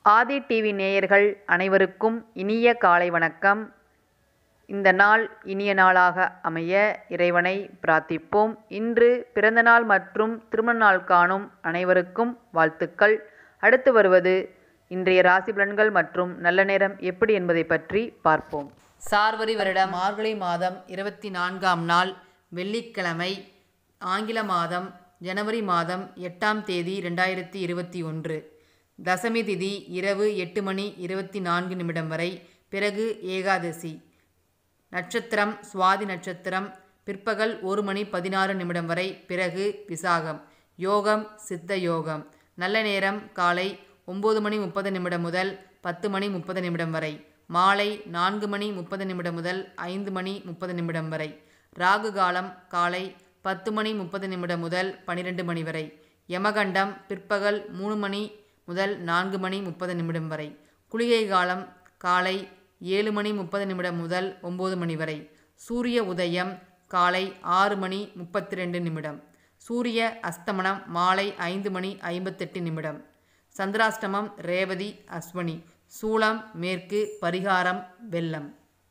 ஆதி TV நேயர்கள் அனைவருக்கும் இனிய காலை வணக்கம் இந்த நாள் இனிய நாளாக அமைய இறைவனை பிரார்த்திப்போம் இன்று பிறந்தநாள் மற்றும் திருமண நாள் காணும் அனைவருக்கும் வாழ்த்துக்கள் அடுத்து வருவது இன்றைய ராசி பலன்கள் மற்றும் நல்ல நேரம் எப்படி என்பதை பற்றி பார்ப்போம் சார்வரி வருடம் மார்கழி மாதம் இருபத்தி நான்காம் நாள் வெள்ளிக்கிழமை ஆங்கில மாதம் ஜனவரி மாதம் எட்டாம் தேதி ரெண்டாயிரத்தி இருபத்தி ஒன்று தசமி திதி இரவு எட்டு மணி இருபத்தி நான்கு நிமிடம் வரை பிறகு ஏகாதசி நட்சத்திரம் சுவாதி நட்சத்திரம் பிற்பகல் ஒரு மணி பதினாறு நிமிடம் வரை பிறகு விசாகம் யோகம் சித்த யோகம் நல்ல நேரம் காலை ஒம்பது மணி முப்பது நிமிடம் முதல் பத்து மணி முப்பது நிமிடம் வரை மாலை நான்கு மணி முப்பது நிமிடம் முதல் ஐந்து மணி முப்பது நிமிடம் வரை ராகு காலம் காலை பத்து மணி முப்பது நிமிடம் முதல் பனிரெண்டு மணி வரை யமகண்டம் பிற்பகல் மூணு மணி முதல் நான்கு மணி முப்பது நிமிடம் வரை குளிகை காலம் காலை ஏழு மணி முப்பது நிமிடம் முதல் ஒம்பது மணி வரை சூரிய உதயம் காலை ஆறு மணி முப்பத்தி ரெண்டு நிமிடம் சூரிய அஸ்தமனம் மாலை ஐந்து மணி ஐம்பத்தெட்டு நிமிடம் சந்திராஷ்டமம் ரேவதி அஸ்வனி சூலம் மேற்கு பரிகாரம் வெள்ளம்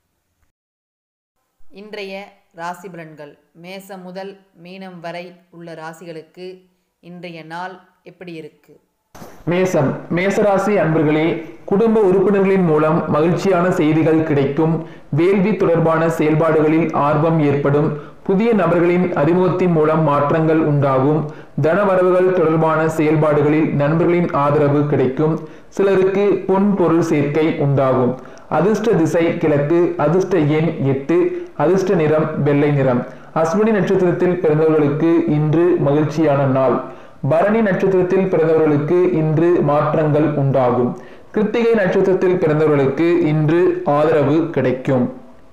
இன்றைய ராசி பலன்கள் மேசம் முதல் மீனம் வரை உள்ள ராசிகளுக்கு இன்றைய நாள் எப்படி இருக்கு மேசம் மேசராசி அன்பர்களே குடும்ப உறுப்பினர்களின் மூலம் மகிழ்ச்சியான செய்திகள் கிடைக்கும் வேள்வி தொடர்பான செயல்பாடுகளில் ஆர்வம் ஏற்படும் புதிய நபர்களின் அறிமுகத்தின் மூலம் மாற்றங்கள் உண்டாகும் தனவரவுகள் தொடர்பான செயல்பாடுகளில் நண்பர்களின் ஆதரவு கிடைக்கும் சிலருக்கு பொன் பொருள் சேர்க்கை உண்டாகும் அதிர்ஷ்ட திசை கிழக்கு அதிர்ஷ்ட எண் எட்டு அதிர்ஷ்ட நிறம் வெள்ளை நிறம் அஸ்வினி நட்சத்திரத்தில் பிறந்தவர்களுக்கு இன்று மகிழ்ச்சியான நாள் பரணி நட்சத்திரத்தில் பிறந்தவர்களுக்கு இன்று மாற்றங்கள் உண்டாகும் கிருத்திகை நட்சத்திரத்தில் பிறந்தவர்களுக்கு இன்று ஆதரவு கிடைக்கும்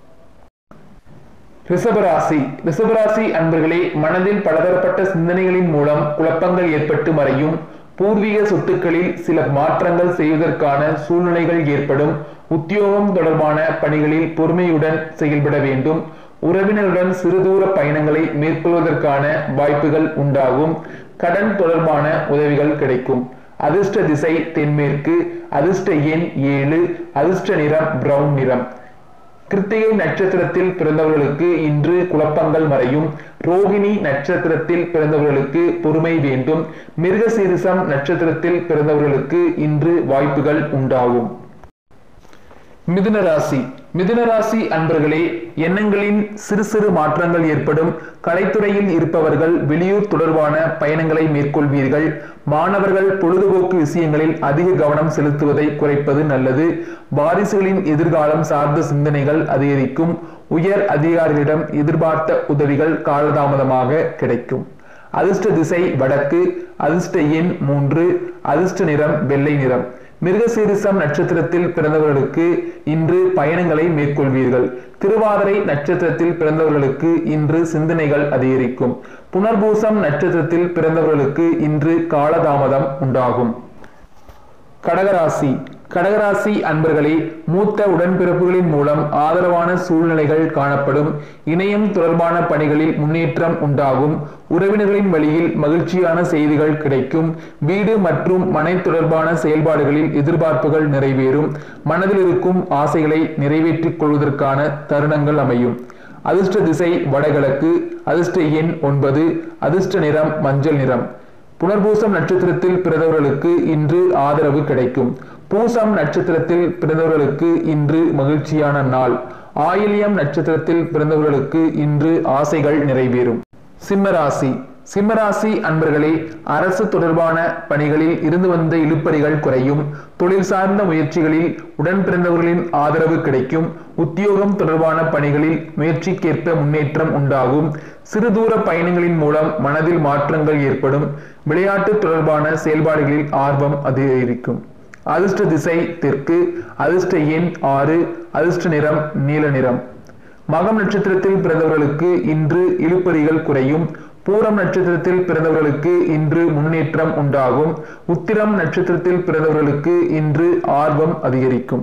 ரிஷபராசி ரிஷபராசி அன்பர்களே மனதில் பலதரப்பட்ட சிந்தனைகளின் மூலம் குழப்பங்கள் ஏற்பட்டு மறையும் பூர்வீக சொத்துக்களில் சில மாற்றங்கள் செய்வதற்கான சூழ்நிலைகள் ஏற்படும் உத்தியோகம் தொடர்பான பணிகளில் பொறுமையுடன் செயல்பட வேண்டும் உறவினருடன் சிறுதூர பயணங்களை மேற்கொள்வதற்கான வாய்ப்புகள் உண்டாகும் கடன் தொடர்பான உதவிகள் கிடைக்கும் அதிர்ஷ்ட திசை தென்மேற்கு அதிர்ஷ்ட எண் ஏழு அதிர்ஷ்ட நிறம் பிரவுன் நிறம் கிருத்திகை நட்சத்திரத்தில் பிறந்தவர்களுக்கு இன்று குழப்பங்கள் மறையும் ரோகிணி நட்சத்திரத்தில் பிறந்தவர்களுக்கு பொறுமை வேண்டும் மிருகசீரிசம் நட்சத்திரத்தில் பிறந்தவர்களுக்கு இன்று வாய்ப்புகள் உண்டாகும் மிதுன ராசி மிதுன ராசி அன்பர்களே எண்ணங்களின் சிறு சிறு மாற்றங்கள் ஏற்படும் கலைத்துறையில் இருப்பவர்கள் வெளியூர் தொடர்பான பயணங்களை மேற்கொள்வீர்கள் மாணவர்கள் பொழுதுபோக்கு விஷயங்களில் அதிக கவனம் செலுத்துவதை குறைப்பது நல்லது வாரிசுகளின் எதிர்காலம் சார்ந்த சிந்தனைகள் அதிகரிக்கும் உயர் அதிகாரிகளிடம் எதிர்பார்த்த உதவிகள் காலதாமதமாக கிடைக்கும் அதிர்ஷ்ட திசை வடக்கு அதிர்ஷ்ட எண் மூன்று அதிர்ஷ்ட நிறம் வெள்ளை நிறம் மிருகசீரிசம் நட்சத்திரத்தில் பிறந்தவர்களுக்கு இன்று பயணங்களை மேற்கொள்வீர்கள் திருவாதிரை நட்சத்திரத்தில் பிறந்தவர்களுக்கு இன்று சிந்தனைகள் அதிகரிக்கும் புனர்பூசம் நட்சத்திரத்தில் பிறந்தவர்களுக்கு இன்று காலதாமதம் உண்டாகும் கடகராசி கடகராசி அன்பர்களே மூத்த உடன்பிறப்புகளின் மூலம் ஆதரவான சூழ்நிலைகள் காணப்படும் இணையம் தொடர்பான பணிகளில் முன்னேற்றம் உண்டாகும் உறவினர்களின் வழியில் மகிழ்ச்சியான செய்திகள் கிடைக்கும் வீடு மற்றும் மனை தொடர்பான செயல்பாடுகளில் எதிர்பார்ப்புகள் நிறைவேறும் மனதில் இருக்கும் ஆசைகளை நிறைவேற்றிக் கொள்வதற்கான தருணங்கள் அமையும் அதிர்ஷ்ட திசை வடகிழக்கு அதிர்ஷ்ட எண் ஒன்பது அதிர்ஷ்ட நிறம் மஞ்சள் நிறம் புனர்பூசம் நட்சத்திரத்தில் பிறந்தவர்களுக்கு இன்று ஆதரவு கிடைக்கும் பூசம் நட்சத்திரத்தில் பிறந்தவர்களுக்கு இன்று மகிழ்ச்சியான நாள் ஆயில்யம் நட்சத்திரத்தில் பிறந்தவர்களுக்கு இன்று ஆசைகள் நிறைவேறும் சிம்மராசி சிம்மராசி அன்பர்களே அரசு தொடர்பான பணிகளில் இருந்து வந்த இழுப்பறிகள் குறையும் தொழில் சார்ந்த முயற்சிகளில் உடன் பிறந்தவர்களின் ஆதரவு கிடைக்கும் உத்தியோகம் தொடர்பான பணிகளில் முயற்சிக்கேற்ப முன்னேற்றம் உண்டாகும் சிறு தூர பயணங்களின் மூலம் மனதில் மாற்றங்கள் ஏற்படும் விளையாட்டு தொடர்பான செயல்பாடுகளில் ஆர்வம் அதிகரிக்கும் அதிர்ஷ்ட திசை தெற்கு அதிர்ஷ்ட எண் ஆறு அதிர்ஷ்ட நிறம் நீல நிறம் மகம் நட்சத்திரத்தில் பிறந்தவர்களுக்கு இன்று இழுப்பறிகள் குறையும் பூரம் நட்சத்திரத்தில் பிறந்தவர்களுக்கு இன்று முன்னேற்றம் உண்டாகும் உத்திரம் நட்சத்திரத்தில் பிறந்தவர்களுக்கு இன்று ஆர்வம் அதிகரிக்கும்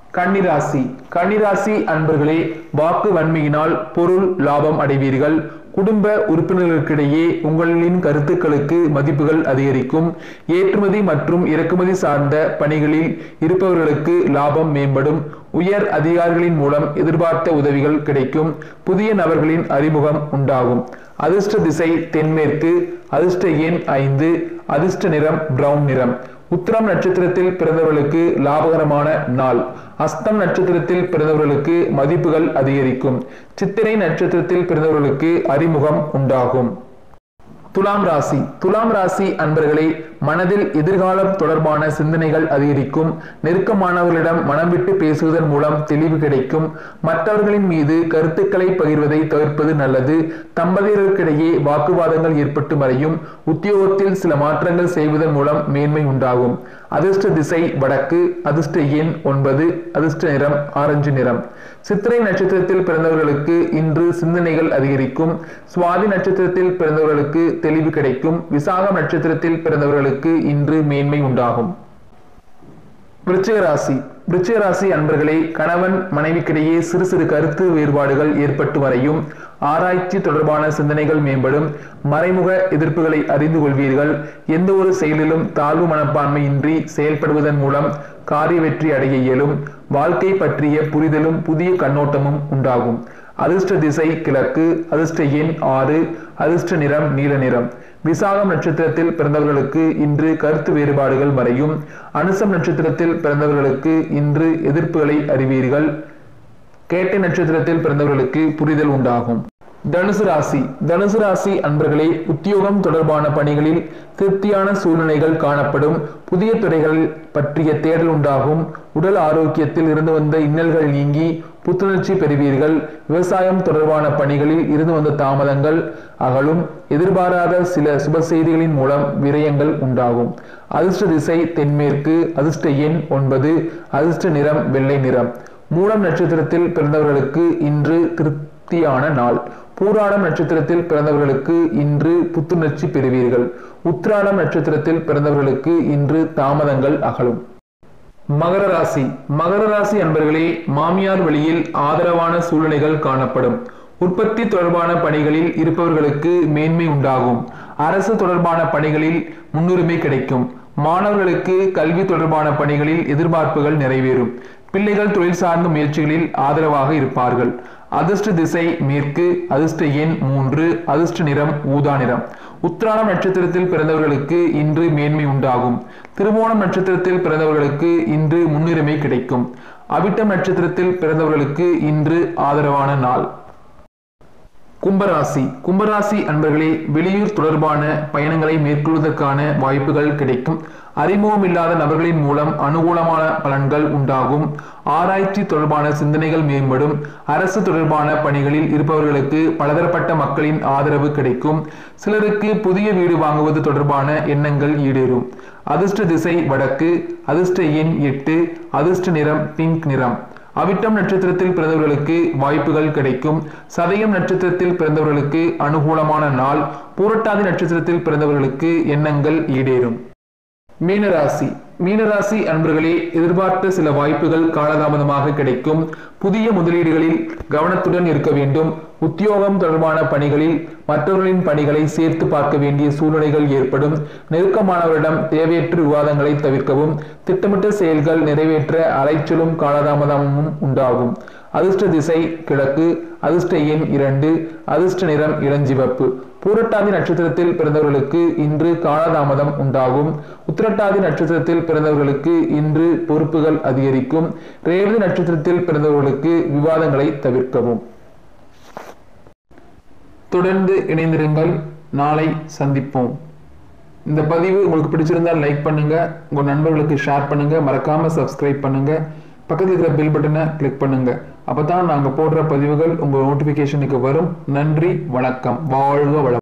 கன்னிராசி கன்னிராசி அன்பர்களே வாக்கு வன்மையினால் பொருள் லாபம் அடைவீர்கள் குடும்ப உறுப்பினர்களுக்கிடையே உங்களின் கருத்துக்களுக்கு மதிப்புகள் அதிகரிக்கும் ஏற்றுமதி மற்றும் இறக்குமதி சார்ந்த பணிகளில் இருப்பவர்களுக்கு லாபம் மேம்படும் உயர் அதிகாரிகளின் மூலம் எதிர்பார்த்த உதவிகள் கிடைக்கும் புதிய நபர்களின் அறிமுகம் உண்டாகும் அதிர்ஷ்ட திசை தென்மேற்கு அதிர்ஷ்ட எண் ஐந்து அதிர்ஷ்ட நிறம் பிரவுன் நிறம் உத்திரம் நட்சத்திரத்தில் பிறந்தவர்களுக்கு லாபகரமான நாள் அஸ்தம் நட்சத்திரத்தில் பிறந்தவர்களுக்கு மதிப்புகள் அதிகரிக்கும் சித்திரை நட்சத்திரத்தில் பிறந்தவர்களுக்கு அறிமுகம் உண்டாகும் துலாம் ராசி துலாம் ராசி அன்பர்களே மனதில் எதிர்காலம் தொடர்பான சிந்தனைகள் அதிகரிக்கும் நெருக்கமானவர்களிடம் மனம் விட்டு பேசுவதன் மூலம் தெளிவு கிடைக்கும் மற்றவர்களின் மீது கருத்துக்களை பகிர்வதை தவிர்ப்பது நல்லது தம்பதியர்களுக்கிடையே வாக்குவாதங்கள் ஏற்பட்டு மறையும் உத்தியோகத்தில் சில மாற்றங்கள் செய்வதன் மூலம் மேன்மை உண்டாகும் அதிர்ஷ்ட திசை வடக்கு அதிர்ஷ்ட எண் ஒன்பது அதிர்ஷ்ட நிறம் ஆரஞ்சு நிறம் சித்திரை நட்சத்திரத்தில் பிறந்தவர்களுக்கு இன்று சிந்தனைகள் அதிகரிக்கும் சுவாதி நட்சத்திரத்தில் பிறந்தவர்களுக்கு தெளிவு கிடைக்கும் விசாகம் நட்சத்திரத்தில் பிறந்தவர்களுக்கு இன்று மேன்மை உண்டாகும் விருச்சிக ராசி விருச்சிக ராசி அன்பர்களே கணவன் மனைவிக்கிடையே சிறு சிறு கருத்து வேறுபாடுகள் ஏற்பட்டு வரையும் ஆராய்ச்சி தொடர்பான சிந்தனைகள் மேம்படும் மறைமுக எதிர்ப்புகளை அறிந்து கொள்வீர்கள் எந்த ஒரு செயலிலும் தாழ்வு மனப்பான்மையின்றி செயல்படுவதன் மூலம் காரிய வெற்றி அடைய இயலும் வாழ்க்கை பற்றிய புரிதலும் புதிய கண்ணோட்டமும் உண்டாகும் அதிர்ஷ்ட திசை கிழக்கு அதிர்ஷ்ட எண் ஆறு அதிர்ஷ்ட நிறம் நீல நிறம் விசாகம் நட்சத்திரத்தில் பிறந்தவர்களுக்கு இன்று கருத்து வேறுபாடுகள் மறையும் அனுசம் நட்சத்திரத்தில் பிறந்தவர்களுக்கு இன்று எதிர்ப்புகளை அறிவீர்கள் கேட்டை நட்சத்திரத்தில் பிறந்தவர்களுக்கு புரிதல் உண்டாகும் தனுசு ராசி தனுசு ராசி அன்பர்களே உத்தியோகம் தொடர்பான பணிகளில் திருப்தியான சூழ்நிலைகள் காணப்படும் புதிய துறைகள் பற்றிய தேடல் உண்டாகும் உடல் ஆரோக்கியத்தில் இருந்து வந்த இன்னல்கள் நீங்கி புத்துணர்ச்சி பெறுவீர்கள் விவசாயம் தொடர்பான பணிகளில் இருந்து வந்த தாமதங்கள் அகலும் எதிர்பாராத சில சுப செய்திகளின் மூலம் விரயங்கள் உண்டாகும் அதிர்ஷ்ட திசை தென்மேற்கு அதிர்ஷ்ட எண் ஒன்பது அதிர்ஷ்ட நிறம் வெள்ளை நிறம் மூலம் நட்சத்திரத்தில் பிறந்தவர்களுக்கு இன்று திருப்தியான நாள் பூராடம் நட்சத்திரத்தில் பிறந்தவர்களுக்கு இன்று புத்துணர்ச்சி பெறுவீர்கள் உத்திராடம் நட்சத்திரத்தில் பிறந்தவர்களுக்கு இன்று தாமதங்கள் அகலும் மகர ராசி மகர ராசி அன்பர்களே மாமியார் வழியில் ஆதரவான சூழ்நிலைகள் காணப்படும் உற்பத்தி தொடர்பான பணிகளில் இருப்பவர்களுக்கு மேன்மை உண்டாகும் அரசு தொடர்பான பணிகளில் முன்னுரிமை கிடைக்கும் மாணவர்களுக்கு கல்வி தொடர்பான பணிகளில் எதிர்பார்ப்புகள் நிறைவேறும் பிள்ளைகள் தொழில் சார்ந்த முயற்சிகளில் ஆதரவாக இருப்பார்கள் அதிர்ஷ்ட திசை மேற்கு அதிர்ஷ்ட எண் மூன்று அதிர்ஷ்ட நிறம் ஊதா நிறம் உத்திராடம் நட்சத்திரத்தில் பிறந்தவர்களுக்கு இன்று மேன்மை உண்டாகும் திருவோணம் நட்சத்திரத்தில் பிறந்தவர்களுக்கு இன்று முன்னுரிமை கிடைக்கும் அவிட்டம் நட்சத்திரத்தில் பிறந்தவர்களுக்கு இன்று ஆதரவான நாள் கும்பராசி கும்பராசி அன்பர்களே வெளியூர் தொடர்பான பயணங்களை மேற்கொள்வதற்கான வாய்ப்புகள் கிடைக்கும் அறிமுகம் இல்லாத நபர்களின் மூலம் அனுகூலமான பலன்கள் உண்டாகும் ஆராய்ச்சி தொடர்பான சிந்தனைகள் மேம்படும் அரசு தொடர்பான பணிகளில் இருப்பவர்களுக்கு பலதரப்பட்ட மக்களின் ஆதரவு கிடைக்கும் சிலருக்கு புதிய வீடு வாங்குவது தொடர்பான எண்ணங்கள் ஈடேறும் அதிர்ஷ்ட திசை வடக்கு அதிர்ஷ்ட எண் எட்டு அதிர்ஷ்ட நிறம் பிங்க் நிறம் அவிட்டம் நட்சத்திரத்தில் பிறந்தவர்களுக்கு வாய்ப்புகள் கிடைக்கும் சதயம் நட்சத்திரத்தில் பிறந்தவர்களுக்கு அனுகூலமான நாள் பூரட்டாதி நட்சத்திரத்தில் பிறந்தவர்களுக்கு எண்ணங்கள் ஈடேறும் மீனராசி மீனராசி அன்பர்களே எதிர்பார்த்த சில வாய்ப்புகள் காலதாமதமாக கிடைக்கும் புதிய முதலீடுகளில் கவனத்துடன் இருக்க வேண்டும் உத்தியோகம் தொடர்பான பணிகளில் மற்றவர்களின் பணிகளை சேர்த்து பார்க்க வேண்டிய சூழ்நிலைகள் ஏற்படும் நெருக்கமானவரிடம் தேவையற்ற விவாதங்களை தவிர்க்கவும் திட்டமிட்ட செயல்கள் நிறைவேற்ற அலைச்சலும் காலதாமதமும் உண்டாகும் அதிர்ஷ்ட திசை கிழக்கு அதிர்ஷ்ட எண் இரண்டு அதிர்ஷ்ட நிறம் இளஞ்சிவப்பு பூரட்டாதி நட்சத்திரத்தில் பிறந்தவர்களுக்கு இன்று காலதாமதம் உண்டாகும் உத்திரட்டாதி நட்சத்திரத்தில் பிறந்தவர்களுக்கு இன்று பொறுப்புகள் அதிகரிக்கும் ரேவதி நட்சத்திரத்தில் பிறந்தவர்களுக்கு விவாதங்களை தவிர்க்கவும் தொடர்ந்து இணைந்திருங்கள் நாளை சந்திப்போம் இந்த பதிவு உங்களுக்கு பிடிச்சிருந்தால் லைக் பண்ணுங்க உங்க நண்பர்களுக்கு ஷேர் பண்ணுங்க மறக்காம சப்ஸ்கிரைப் பண்ணுங்க பக்கத்தில் இருக்கிற பெல் பட்டனை கிளிக் பண்ணுங்க அப்பதான் நாங்க போடுற பதிவுகள் உங்க நோட்டிபிகேஷனுக்கு வரும் நன்றி வணக்கம் வாழ்க வளம்